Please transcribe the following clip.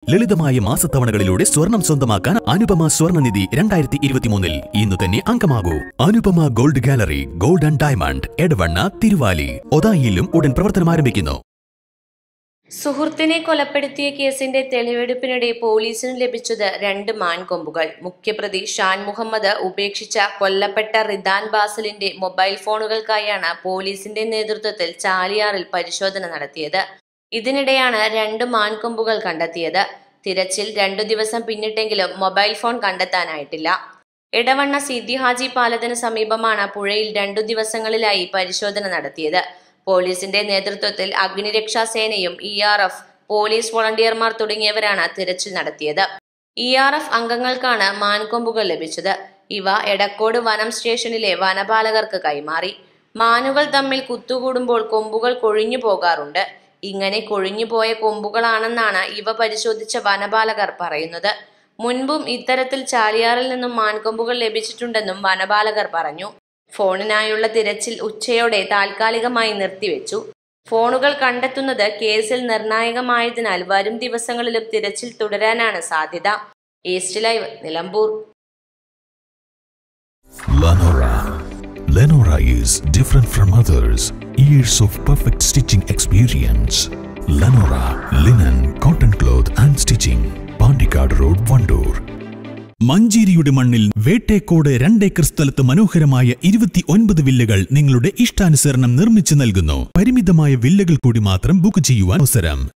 ലളിതമായ മാസത്തവണകളിലൂടെ സ്വർണം സ്വന്തമാക്കാൻ അനുപമ സ്വർണ്ണനിധി രണ്ടായിരത്തി ഇരുപത്തിമൂന്നിൽ ഇന്ന് തന്നെ അംഗമാകൂ Anupama gold gallery gold and diamond Edavanna Thiruvali ഒതായിയിലും ഉടൻ പ്രവർത്തനം ആരംഭിക്കുന്നു സുഹൃത്തിനെ കൊലപ്പെടുത്തിയ കേസിന്റെ തെളിവെടുപ്പിനിടെ പോലീസിന് ലഭിച്ചത് രണ്ട് മാൻകൊമ്പുകൾ മുഖ്യപ്രതി ഷാൻ മുഹമ്മദ് ഉപേക്ഷിച്ച കൊല്ലപ്പെട്ട റിദാൻ ബാസലിന്റെ മൊബൈൽ ഫോണുകൾക്കായാണ് പോലീസിന്റെ നേതൃത്വത്തിൽ ചാലിയാറിൽ പരിശോധന നടത്തിയത് ഇതിനിടെയാണ് രണ്ട് മാൻകൊമ്പുകൾ കണ്ടെത്തിയത് തിരച്ചിൽ രണ്ടു ദിവസം പിന്നിട്ടെങ്കിലും മൊബൈൽ ഫോൺ കണ്ടെത്താനായിട്ടില്ല ഇടവണ്ണ സിദ്ദി ഹാജി പാലത്തിന് സമീപമാണ് പുഴയിൽ രണ്ടു ദിവസങ്ങളിലായി പരിശോധന നടത്തിയത് പോലീസിന്റെ നേതൃത്വത്തിൽ അഗ്നിരക്ഷാ സേനയും ഇ ആർ എഫ് പോലീസ് വോളണ്ടിയർമാർ തുടങ്ങിയവരാണ് തിരച്ചിൽ നടത്തിയത് ഇ ആർ എഫ് അംഗങ്ങൾക്കാണ് മാൻകൊമ്പുകൾ ലഭിച്ചത് ഇവ എടക്കോട് വനം സ്റ്റേഷനിലെ വനപാലകർക്ക് കൈമാറി മാനുകൾ തമ്മിൽ കുത്തുകൂടുമ്പോൾ കൊമ്പുകൾ കൊഴിഞ്ഞു പോകാറുണ്ട് ഇങ്ങനെ കൊഴിഞ്ഞുപോയ കൊമ്പുകളാണെന്നാണ് ഇവ പരിശോധിച്ച വനപാലകർ പറയുന്നത് മുൻപും ഇത്തരത്തിൽ ചാലിയാറിൽ നിന്നും മാൻകൊമ്പുകൾ ലഭിച്ചിട്ടുണ്ടെന്നും വനപാലകർ പറഞ്ഞു ഫോണിനായുള്ള തിരച്ചിൽ ഉച്ചയോടെ താൽക്കാലികമായി നിർത്തിവെച്ചു ഫോണുകൾ കണ്ടെത്തുന്നത് കേസിൽ നിർണായകമായതിനാൽ വരും ദിവസങ്ങളിലും തിരച്ചിൽ തുടരാനാണ് സാധ്യത East Live Nilambur Lenora. Lenora is different from others. Years of perfect stitching experience. Lenora linen, cotton cloth and stitching. Pandikkad road Wandoor മഞ്ചേരിയുടെ മണ്ണിൽ വേട്ടേക്കോട് രണ്ടേക്കർ സ്ഥലത്ത് മനോഹരമായ ഇരുപത്തി ഒൻപത് വില്ലകൾ നിങ്ങളുടെ ഇഷ്ടാനുസരണം നിർമ്മിച്ചു നൽകുന്നു പരിമിതമായ വില്ലകൾ കൂടി മാത്രം ബുക്ക് ചെയ്യുവാൻ അവസരം